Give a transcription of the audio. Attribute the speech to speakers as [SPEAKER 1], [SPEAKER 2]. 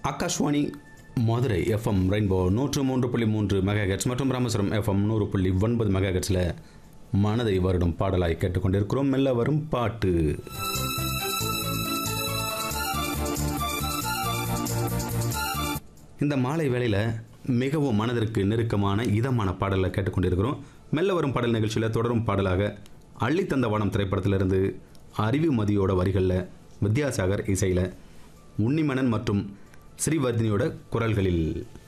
[SPEAKER 1] Akashvani Madurai FM rainbow நூற்று மூன்று புள்ளி மூன்று மெகாஹெட்ஸ் மற்றும் ராமேஸ்வரம் எஃப்எம் நூறு புள்ளி ஒன்பது மெகாஹெட்ஸில் மனதை வருடும் பாடலாய் கேட்டுக்கொண்டிருக்கிறோம் மெல்ல வரும் பாட்டு இந்த மாலை வேளையில் மிகவும் மனதிற்கு நெருக்கமான இதமான பாடலை கேட்டுக்கொண்டிருக்கிறோம் மெல்ல வரும் பாடல் நிகழ்ச்சியில் தொடரும் பாடலாக அள்ளித்தந்த வானம் திரைப்படத்திலிருந்து அறிவு மதியோட வரிகளில் வித்யாசாகர் இசையில் உன்னிமணன் மற்றும் ஸ்ரீவர்தினியோட குரல்களில்